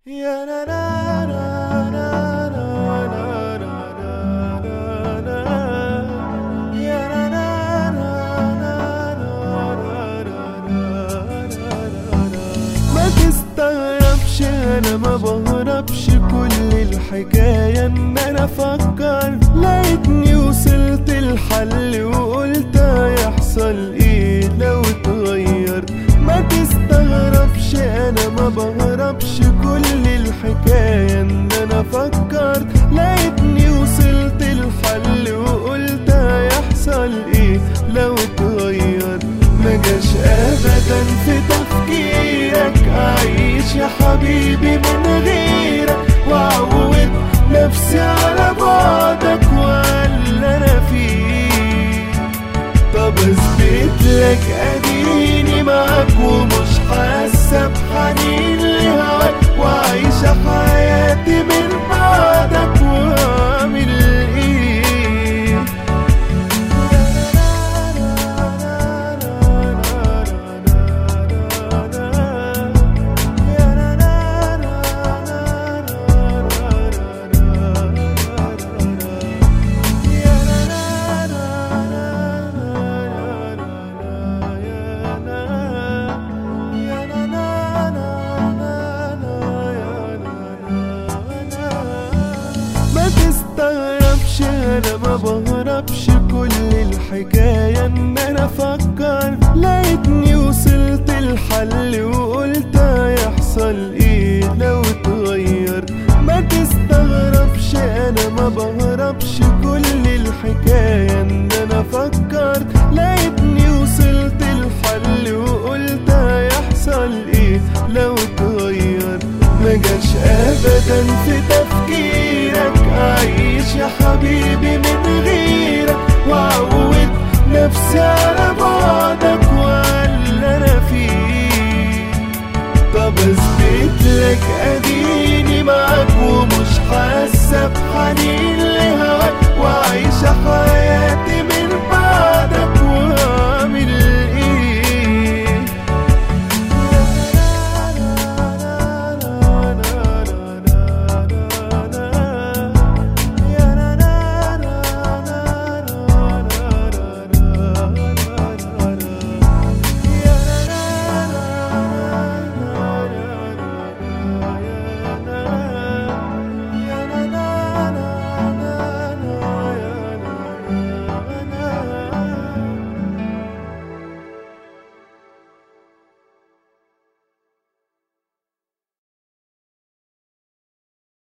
يا لا لا لا لا لا لا لا لا لا. يا لا لا لا لا لا لا لا لا. ما تستغربش انا ما بهربش كل الحكاية ان انا افكر لقيتني وصلت الحل وقلت هيحصل ايه لو اتغير ما تستغربش انا ما بهربش كل الحكاية ان انا فكرت لقيتني وصلت الحل وقلت هيحصل ايه لو اتغير ما جاش ابدا في تفكيرك اعيش يا حبيبي من غيرك واعود نفسي على بعدك واللي انا فيه طب اثبت لك اديني معاك ومش حاسه بحنين لهواك وعايشه حياتي من بعدك واعمل ايه ما تستغربش انا ما بهربش كل الحكاية ان انا افكر لقيتني وصلت الحل وقلت هيحصل ايه لو اتغير ما تستغربش انا ما بهربش كل الحكاية ان انا فكرت لقيتني وصلت الحل وقلت هيحصل ايه لو اتغير ما جاش ابدا في تفكيرك اعيش يا حبيبي من غيرك واعود نفسي على بعدك واللي انا فيه طب اثبت لك اديني معاك ومش حاسه بحنين لهواك وعايشه حياتي